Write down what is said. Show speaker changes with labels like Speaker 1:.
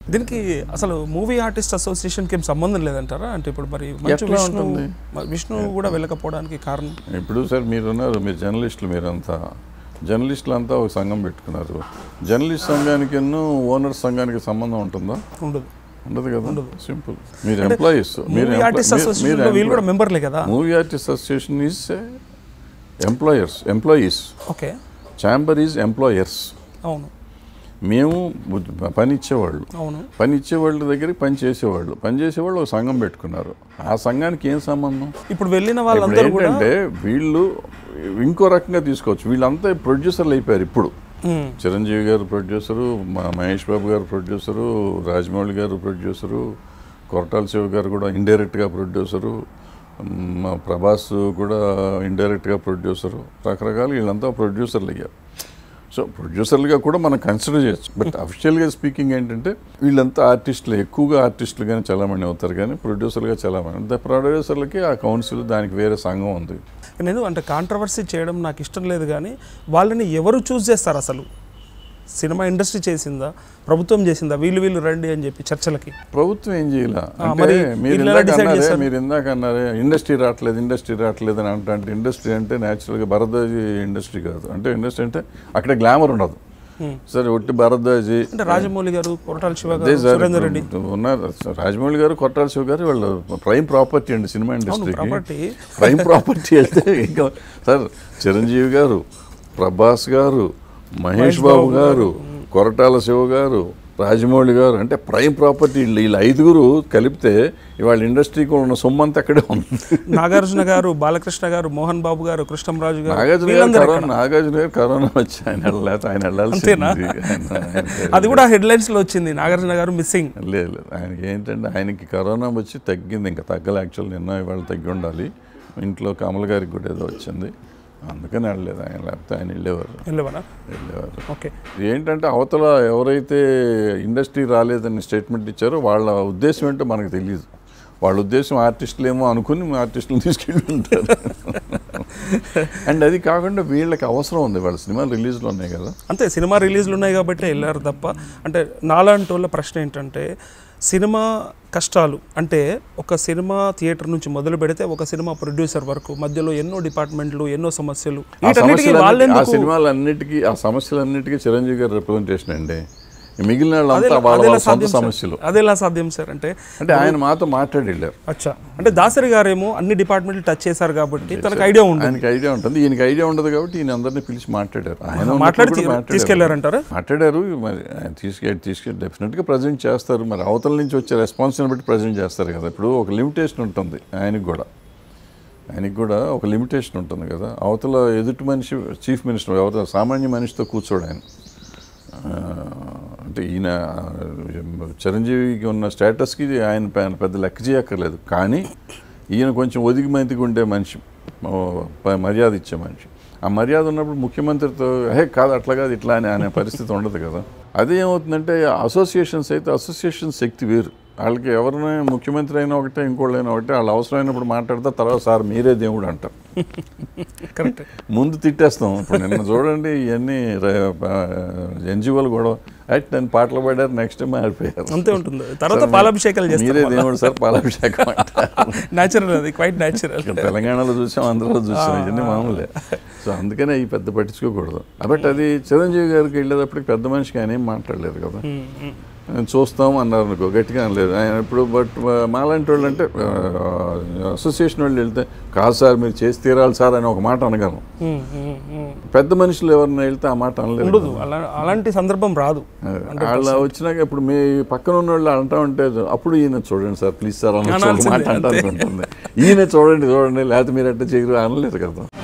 Speaker 1: దీనికి అసలు movie artist అసోసియేషన్కి ఏం సంబంధం లేదంటారా అంటే ఇప్పుడు మరి మంచు
Speaker 2: ఎట్లా
Speaker 1: విష్ణు
Speaker 2: ఉంటుంది?
Speaker 1: మరి విష్ణు కూడా వెళ్ళకపోవడానికి కారణం
Speaker 2: ఇప్పుడు సార్ మీరు ఉన్నారు మీరు జర్నలిస్టులు మీరంతా జర్నలిస్టులు అంతా ఒక సంఘం పెట్టుకున్నారు జర్నలిస్ట్ సంఘానికి ఓనర్ సంఘానికి సంబంధం ఉంటుందా
Speaker 1: ఉండదు
Speaker 2: ఉండదు కదా సింపుల్ మీరు ఎంప్లాయీస్ మీరు
Speaker 1: మూవీ ఆర్టిస్ట్ అసోసియేషన్లో వీళ్ళు కూడా మెంబర్లే కదా
Speaker 2: movie artist association is employers employees
Speaker 1: okay
Speaker 2: chamber is employers
Speaker 1: అవును
Speaker 2: మేము పని ఇచ్చేవాళ్ళు
Speaker 1: అవును
Speaker 2: పని ఇచ్చేవాళ్ళ దగ్గరికి పని చేసేవాళ్ళు పని చేసేవాళ్ళు ఒక సంఘం పెట్టుకున్నారు ఆ సంఘానికి ఏం సంబంధం
Speaker 1: ఇప్పుడు వెళ్ళిన
Speaker 2: ఇప్పుడు
Speaker 1: వాళ్ళందరూ కూడా
Speaker 2: ఏంటంటే వీళ్ళు ఇంకో రకంగా తీసుకోవచ్చు వీళ్ళంతా ప్రొడ్యూసర్లు అయిపోయారు ఇప్పుడు
Speaker 1: ఉమ్,
Speaker 2: చిరంజీవి గారు ప్రొడ్యూసరు మా మహేష్ బాబు గారు ప్రొడ్యూసరు రాజమౌళి గారు ప్రొడ్యూసరు కొరటాల శివ గారు కూడా ఇండైరెక్ట్గా ప్రొడ్యూసరు మ్, మా ప్రభాస్ కూడా ఇండైరెక్ట్గా ప్రొడ్యూసరు రకరకాల వీళ్ళంతా ప్రొడ్యూసర్లు అయ్యారు సో ప్రొడ్యూసర్లుగా కూడా మనం కన్సిడర్ చేయొచ్చు బట్ అఫిషియల్గా స్పీకింగ్ ఏంటంటే వీళ్ళంతా ఆర్టిస్టులు ఎక్కువగా ఆర్టిస్టులుగానే చాలామంది అవుతారు కానీ ప్రొడ్యూసర్లుగా చాలామంది ప్రొడ్యూసర్లకి ఆ కౌన్సిల్ దానికి వేరే సంఘం ఉంది
Speaker 1: నేను అంటే కాంట్రవర్సీ చేయడం నాకు ఇష్టం లేదు కానీ వాళ్ళని ఎవరు చూస్ చేస్తారు అసలు సినిమా ఇండస్ట్రీ చేసిందా ప్రభుత్వం చేసిందా వీళ్ళు వీళ్ళు రండి అని చెప్పి చర్చలకి
Speaker 2: ప్రభుత్వం ఏం చేయాల అంటే
Speaker 1: మరి
Speaker 2: మీరు
Speaker 1: వీళ్ళు ఎలా
Speaker 2: ఇందాక
Speaker 1: decide
Speaker 2: అన్నారే
Speaker 1: చేస్తారు?
Speaker 2: మీరు ఇందాక అన్నారే ఇండస్ట్రీ రావట్లేదు ఇండస్ట్రీ రావట్లేదు అని అంటే ఇండస్ట్రీ అంటే న్యాచురల్గా భరద్వాజీ ఇండస్ట్రీ కాదు అంటే ఇండస్ట్రీ అంటే అక్కడ గ్లామర్ ఉండదు
Speaker 1: Hmm.
Speaker 2: సరే ఒట్టి భరద్వాజీ
Speaker 1: అంటే రాజమౌళి గారు కొరటాల శివ
Speaker 2: అదే
Speaker 1: గారు
Speaker 2: సార్
Speaker 1: సురేందర్ రెడ్డి
Speaker 2: ఇప్పుడు ఉన్నారు రాజమౌళి గారు కొట్టాల శివ గారు వాళ్ళు ప్రైమ్ ప్రాపర్టీ అండి సినిమా
Speaker 1: అవును
Speaker 2: ఇండస్ట్రీకి
Speaker 1: ప్రాపర్టీ
Speaker 2: ప్రైమ్ ప్రాపర్టీ వెళ్తే ఇంకా సార్ చిరంజీవి గారు ప్రభాస్ గారు మహేష్ బాబు గారు కొరటాల శివ గారు రాజమౌళి గారు అంటే ప్రైమ్ ప్రాపర్టీ వీళ్ళు వీళ్ళు ఐదుగురు కలిపితే ఇవాళ ఇండస్ట్రీకి ఉన్న సొమ్మంతా అక్కడే ఉంది
Speaker 1: నాగార్జున గారు బాలకృష్ణ గారు మోహన్ బాబు గారు కృష్ణంరాజు గారు
Speaker 2: నాగార్జున గారు
Speaker 1: వీళ్ళందరూ
Speaker 2: కరోనా నాగార్జున గారు కరోనా వచ్చి ఆయన వెళ్ళలేక ఆయన వెళ్ళాల్సి
Speaker 1: అంతేనా? అది కూడా హెడ్ లైన్స్ లో వచ్చింది నాగార్జున గారు మిస్సింగ్
Speaker 2: లేదు లేదు ఆయనకి ఏంటంటే ఆయనకి కరోనా వచ్చి తగ్గింది ఇంకా తగ్గలే యాక్చువల్ నిన్న ఇవాళ తగ్గి ఉండాలి ఇంట్లో కమల్ గారికి కూడా ఏదో వచ్చింది అందుకని వెళ్ళలేదు ఆయన లేకపోతే ఆయన వెళ్ళేవారు
Speaker 1: వెళ్ళవనా
Speaker 2: వెళ్ళేవారు
Speaker 1: ఓకే
Speaker 2: ఏంటంటే అవతల ఎవరైతే ఇండస్ట్రీ రాలేదని స్టేట్మెంట్ ఇచ్చారో వాళ్ళ ఉద్దేశం ఏంటో మనకు తెలియదు వాళ్ళ ఉద్దేశం ఆర్టిస్టులు ఏమో అనుకుని ఆర్టిస్టులు తీసుకెళ్ళి ఉంటారు అండ్ అది కాకుండా వీళ్ళకి అవసరం ఉంది వాళ్ళ సినిమాలు రిలీజ్లో ఉన్నాయి కదా
Speaker 1: అంతే సినిమా రిలీజ్లు ఉన్నాయి కాబట్టి వెళ్ళారు తప్ప అంటే నాలాంటి వాళ్ళ ప్రశ్న ఏంటంటే సినిమా కష్టాలు అంటే ఒక సినిమా థియేటర్ నుంచి మొదలు పెడితే ఒక సినిమా ప్రొడ్యూసర్ వరకు మధ్యలో ఎన్నో డిపార్ట్మెంట్లు ఎన్నో సమస్యలు
Speaker 2: ఆ
Speaker 1: వీటన్నిటికీ
Speaker 2: సమస్యలన్నిటి- ఆ
Speaker 1: వాళ్ళెందుకు
Speaker 2: సినిమాలన్నిటికీ ఆ సమస్యలన్నిటికీ చిరంజీవి గారి రిప్రజెంటేషన్ అండి ఈ మిగిలిన వాళ్ళంతా
Speaker 1: అదెలా-
Speaker 2: వాళ్ళ
Speaker 1: అదెలా
Speaker 2: వాళ్ళ సొంత
Speaker 1: సాధ్యం సార్?
Speaker 2: సమస్యలు
Speaker 1: అదెలా సాధ్యం సార్ అంటే
Speaker 2: అంటే ఆయన మాతో మాట్లాడి వెళ్ళారు
Speaker 1: అచ్చా అంటే దాసరి గారేమో అన్ని డిపార్ట్మెంట్లు టచ్ చేశారు కాబట్టి తనకు ఐడియా ఉంది
Speaker 2: ఆయనకి ఐడియా ఉంటుంది ఈయనకి ఐడియా ఉండదు కాబట్టి ఈయన అందరినీ పిలిచి మాట్లాడారు ఆయన ఉన్నప్పుడు
Speaker 1: మాట్లాడి
Speaker 2: కూడా
Speaker 1: తీ-
Speaker 2: మాట్లాడారు.
Speaker 1: తీసుకెళ్లారంటారా
Speaker 2: మాట్లాడారు మరి ఆయన తీసుకెళ్ళి తీసుకెళ్ళి డెఫినెట్గా ప్రజెంట్ చేస్తారు మరి అవతల నుంచి వచ్చే రెస్పాన్స్ని బట్టి ప్రజెంట్ చేస్తారు కదా ఇప్పుడు ఒక లిమిటేషన్ ఉంటుంది ఆయనకి కూడా ఆయనకి కూడా ఒక లిమిటేషన్ ఉంటుంది కదా అవతల ఎదుటి మనిషి చీఫ్ మినిస్టర్ ఎవరితో సామాన్య మనిషితో కూర్చోడు ఆయన ఆ, అంటే ఈయన ఆ, చిరంజీవికి ఉన్న స్టేటస్కి ఆయన పె- పెద్ద లెక్క చేయక్కర్లేదు కానీ ఈయన కొంచెం ఒదిగి మంతికి ఉండే మనిషి ఓ, ప- మర్యాద ఇచ్చే మనిషి ఆ మర్యాద ఉన్నప్పుడు ముఖ్యమంత్రితో హే కాదు అట్లా కాదు ఇట్లా అని అనే పరిస్థితి ఉండదు కదా అదే ఏమవుతుందంటే అసోసియేషన్స్ అయితే అసోసియేషన్ శక్తి వేరు వాళ్ళకి ఎవరైనా ముఖ్యమంత్రి అయినా ఒకటే ఇంకోళ్ళైనా ఒకటే వాళ్ళు అవసరమైనప్పుడు మాట్లాడితే తర్వాత సార్ మీరే దేవుడు అంటారు
Speaker 1: కరెక్ట్
Speaker 2: ముందు తిట్టేస్తాం ఇప్పుడు నిన్న చూడండి ఇవన్నీ ఎన్జిఓలు గొడవ అయితే నేను పాటలు పాడారు నెక్స్ట్ టైం మారిపోయారు
Speaker 1: అంతే ఉంటుంది తర్వాత పాలాభిషేకాలు
Speaker 2: మీరే
Speaker 1: చేస్తారు
Speaker 2: దేవుడు సార్ పాలాభిషేకం అంటారు
Speaker 1: న్యాచురల్ అది క్వైట్ న్యాచురల్
Speaker 2: ఇక్కడ తెలంగాణలో చూసాం ఆంధ్రలో చూసాం ఇవన్నీ మామూలే సో అందుకనే ఈ పెద్ద పట్టించుకోకూడదు కాబట్టి అది చిరంజీవి గారికి వెళ్ళేటప్పటికి పెద్ద మనిషికి ఆయన ఏం మాట్లాడలేదు కదా నేను చూస్తాం అన్నారు అనుకో గట్టిగా అనలేదు ఆయన ఇప్పుడు బట్ మాలాంటి వాళ్ళు అంటే అసోసియేషన్ వాళ్ళు వెళ్తే కాదు సార్ మీరు చేసి తీరాలి సార్ అని ఒక మాట అనగలను పెద్ద మనుషులు ఎవరైనా వెళ్తే ఆ మాట అనలేదు
Speaker 1: ఉండదు అలా అలాంటి సందర్భం రాదు
Speaker 2: వాళ్ళు వచ్చినాక ఇప్పుడు మీ పక్కన ఉన్న వాళ్ళు అంటా ఉంటే అప్పుడు ఈయన చూడండి సార్ ప్లీజ్ సార్ అని ఒక మాట
Speaker 1: అనాల్సిందే,
Speaker 2: అంటారు ఈయన చూడండి చూడండి లేకపోతే మీరు అట్ట చేయరు అనలేదు కదా